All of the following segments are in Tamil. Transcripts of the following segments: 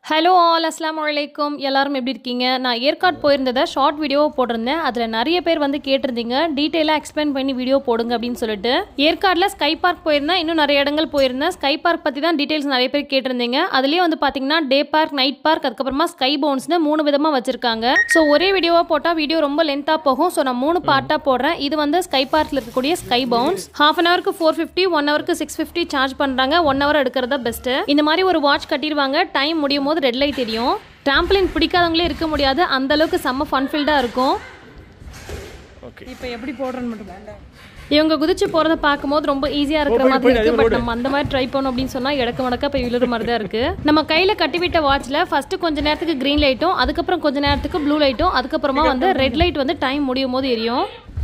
ஹலோ ஆல் அஸ்லாம் வலைக்கும் எல்லாரும் எப்படி இருக்கீங்க நான் ஏற்காடு போயிருந்ததை ஷார்ட் வீடியோ போட்டிருந்தேன் அதில் நிறைய பேர் வந்து கேட்டிருந்தீங்க டீட்டெயிலாக எக்ஸ்பிளைன் பண்ணி வீடியோ போடுங்க அப்படின்னு சொல்லிட்டு ஏற்காடில் ஸ்கை பார்க் போயிருந்தேன் இன்னும் நிறைய இடங்கள் போயிருந்தேன் ஸ்கை பார்க் பற்றி தான் டீட்டெயில்ஸ் நிறைய பேர் கேட்டிருந்தீங்க அதுலேயே வந்து பார்த்தீங்கன்னா டே பார்க் நைட் பார்க் அதுக்கப்புறமா ஸ்கை பவுன்ஸ்னு மூணு விதமாக வச்சிருக்காங்க ஸோ ஒரே வீடியோவாக போட்டால் வீடியோ ரொம்ப லென்த்தாக போகும் ஸோ நான் மூணு பார்ட்டாக போடுறேன் இது வந்து ஸ்கை பார்க்கில் இருக்கக்கூடிய ஸ்கை பவுன்ஸ் ஹாஃப் அன் ஹவருக்கு ஃபோர் ஃபிஃப்டி ஒன் ஹவருக்கு சிக்ஸ் ஃபிஃப்டி சார்ஜ் பண்ணுறாங்க ஒன் ஹவர் எடுக்கிறதா பெஸ்ட்டு இந்த மாதிரி ஒரு வாட்ச் கட்டிடுவாங்க டைம் முடியும் போது ரெட் லைட் தெரியும் ட்ராம்ப்ளின் பிடிக்காதவங்களே இருக்க முடியாது அந்த அளவுக்கு செம்ம ஃபன்ஃபில்டாக இருக்கும் ஓகே இப்போ எப்படி போடுறேன்னு மட்டும் இவங்க குதிச்சு போகிறத பார்க்கும்போது ரொம்ப ஈஸியாக இருக்கிற போய், மாதிரி போய், இருக்கு அதே பட் நம்ம அந்த மாதிரி ட்ரை பண்ணோம் அப்படின்னு சொன்னால் இடக்கு மடக்கா போய் விழுற மாதிரி தான் இருக்கு நம்ம கையில் கட்டிவிட்ட வாட்ச்ல ஃபர்ஸ்ட் கொஞ்ச நேரத்துக்கு க்ரீன் லைட்டும் அதுக்கப்புறம் கொஞ்ச நேரத்துக்கு ப்ளூ லைட்டும் அதுக்கப்புறமா வந்து ரெட் லைட் வந்து டைம் முடியும் போது எரியும்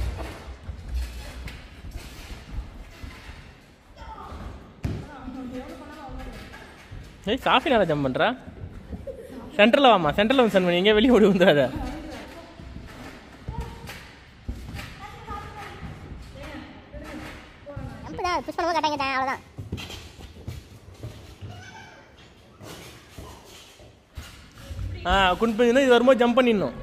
ஏய் காஃபி நேரம் ஜம்ப் பண்ணுறா சென்டரில் வாமா சென்டரில் வந்து சென்ட் பண்ணி எங்கேயும் வெளியே ஓடி வந்துடாத ஜம்ப் தான் புஷ் பண்ணும்போது கட்டாங்க அவ்வளோதான் ஆ குன் பண்ணி இது வரும்போது ஜம்ப் பண்ணிடணும்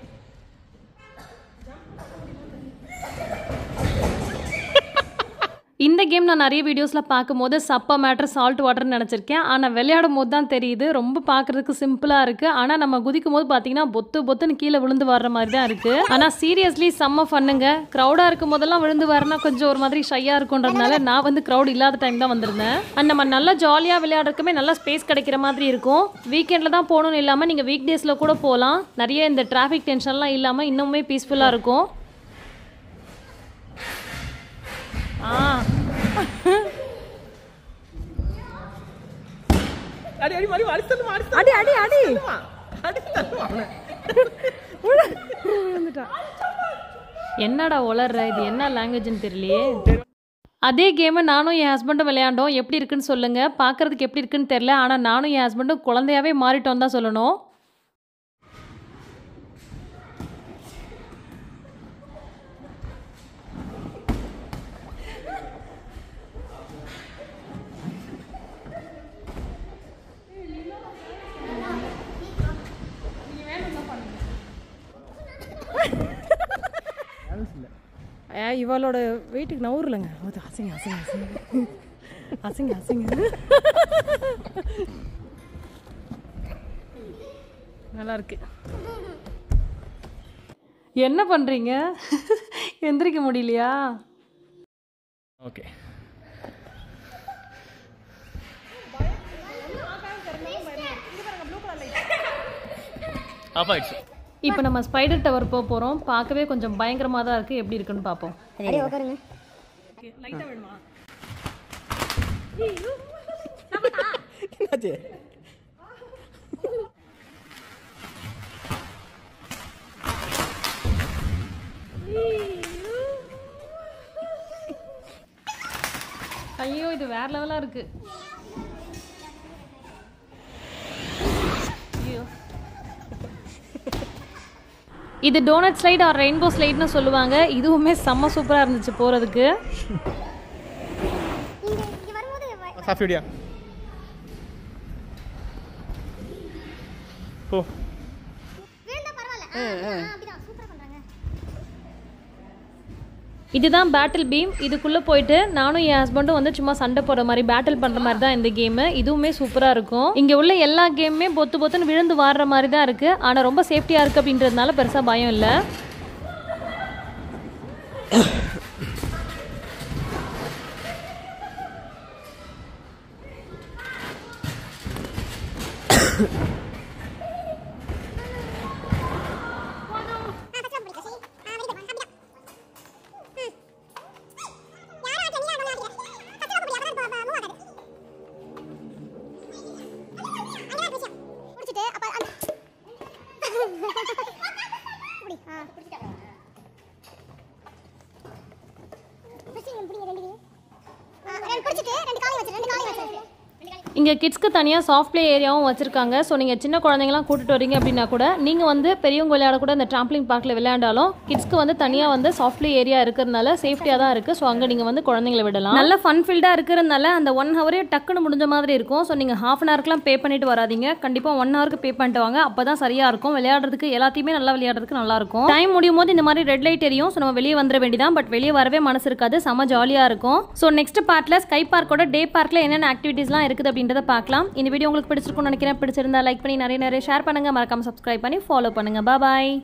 இந்த கேம் நான் நிறைய வீடியோஸில் பார்க்கும்போது சப்பா மேட்டர் சால்ட் வாட்டர்னு நினச்சிருக்கேன் ஆனால் விளையாடும் போது தான் தெரியுது ரொம்ப பார்க்குறதுக்கு சிம்பிளாக இருக்குது ஆனால் நம்ம குதிக்கும் போது பார்த்தீங்கன்னா பொத்து பொத்துன்னு கீழே விழுந்து வர்ற மாதிரி தான் இருக்குது ஆனால் சீரியஸ்லி செம்ம ஃபன்னுங்க க்ரௌடாக இருக்கும் போதெல்லாம் விழுந்து வரனா கொஞ்சம் ஒரு மாதிரி ஷையாக இருக்குன்றதுனால நான் வந்து க்ரௌட் இல்லாத டைம் தான் வந்திருந்தேன் அண்ட் நம்ம நல்லா ஜாலியாக விளையாடுறதுக்குமே நல்லா ஸ்பேஸ் கிடைக்கிற மாதிரி இருக்கும் வீக்கெண்டில் தான் போகணும்னு இல்லாமல் நீங்கள் வீக் டேஸில் கூட போகலாம் நிறைய இந்த டிராஃபிக் டென்ஷன்லாம் இல்லாமல் இன்னுமே பீஸ்ஃபுல்லாக இருக்கும் ஆ அடி அடி மாதிரி அடி தள்ளுமா அடி அடி அடி அடி அடி தள்ளுமா வந்துட்டான் என்னடா உளர்ற இது என்ன லாங்குவேஜ்னு தெரியலையே அதே கேமை நானும் என் ஹஸ்பண்டும் விளையாண்டோம் எப்படி இருக்குன்னு சொல்லுங்க பார்க்கறதுக்கு எப்படி இருக்குன்னு தெரியல ஆனால் நானும் என் ஹஸ்பண்டும் குழந்தையாவே மாறிட்டோம் தான் சொல்லணும் ஏ இவளோட வெயிட்டுக்கு நவுறலங்க அது அசிங்க அசிங்க அசிங்க அசிங்க அசிங்க நல்லா இருக்கு என்ன பண்ணுறீங்க எந்திரிக்க முடியலையா ஓகே ஆஃப் ஆயிடுச்சு இப்போ நம்ம ஸ்பைடர் டவர் போக போகிறோம் பார்க்கவே கொஞ்சம் பயங்கரமாக தான் இருக்குது எப்படி இருக்குன்னு பார்ப்போம் அப்படியே உட்காருங்க என்னாச்சு ஐயோ இது வேற லெவலாக இருக்கு ஐயோ இது டோனட் ஸ்லைட் ஆர் ரெயின்போ ஸ்லைட்னு சொல்லுவாங்க இதுவுமே செம்ம சூப்பராக இருந்துச்சு போகிறதுக்கு இங்க இங்க வரும்போது வ- சாஃப்ட் வீடியா ஓ விழுந்தா பரவாயில்ல ஆ, ஆ, அப்படிதான் சூப்பரா பண்றாங்க இதுதான் பேட்டில் பீம் இதுக்குள்ளே போயிட்டு நானும் என் ஹஸ்பண்டும் வந்து சும்மா சண்டை போடுற மாதிரி பேட்டில் பண்ணுற மாதிரி தான் இந்த கேமு இதுவுமே சூப்பராக இருக்கும் இங்கே உள்ள எல்லா கேமுமே பொத்து பொத்துன்னு விழுந்து வாடுற மாதிரி தான் இருக்குது ஆனால் ரொம்ப சேஃப்டியாக இருக்குது அப்படின்றதுனால பெருசாக பயம் இல்லை முடிச்சிட்டு அப்ப அந்த இப்படி ஆ பிடிச்சிட்டேன் பிடிச்சிங்க பிடிங்க ரெண்டு கையும் ஆ, ரெண்டு பிடிச்சிட்டு ரெண்டு காலையும் வச்சிரு ரெண்டு காலையும் வச்சிரு இங்கே கிட்ஸ்க்கு தனியாக சாஃப்ட் ப்ளே ஏரியாவும் வச்சிருக்காங்க ஸோ நீங்கள் சின்ன குழந்தைங்களாம் கூட்டிட்டு வரீங்க அப்படின்னா கூட நீங்கள் வந்து பெரியவங்க விளையாட கூட இந்த ட்ராம்ப்ளிங் பார்க்கில் விளையாண்டாலும் கிட்ஸ்க்கு வந்து தனியாக வந்து சாஃப்ட் ப்ளே ஏரியா இருக்கிறதுனால சேஃப்டியாக தான் இருக்குது ஸோ அங்கே நீங்கள் வந்து குழந்தைங்களை விடலாம் நல்ல ஃபன் ஃபீல்டாக இருக்கிறதுனால அந்த ஒன் ஹவரே டக்குன்னு முடிஞ்ச மாதிரி இருக்கும் ஸோ நீங்கள் ஹாஃப் அன் ஹவருக்குலாம் பே பண்ணிட்டு வராதீங்க கண்டிப்பாக ஒன் ஹவருக்கு பே பண்ணிட்டு வாங்க அப்போ தான் சரியாக இருக்கும் விளையாடுறதுக்கு எல்லாத்தையுமே நல்லா விளையாடுறதுக்கு நல்லா இருக்கும் டைம் முடியும் போது இந்த மாதிரி ரெட் லைட் எரியும் ஸோ நம்ம வெளியே வந்துட வேண்டியதான் பட் வெளியே வரவே மனசு இருக்காது செம ஜாலியாக இருக்கும் ஸோ நெக்ஸ்ட் பார்ட்டில் ஸ்கை பார்க்கோட டே பார்க்கில் என்னென்ன ஆக்டிவிட்டீஸ்லாம் இருக்குது அப்படின்றத பார்க்கலாம் இந்த வீடியோ உங்களுக்கு பிடிச்சிருக்கும்னு நினைக்கிறேன் பிடிச்சிருந்தா லைக் பண்ணி நிறைய நிறைய ஷேர் பண்ணுங்க மறக்காம சப்ஸ்கிரைப் பண்ணி ஃபாலோ பண்ணுங்க பாய்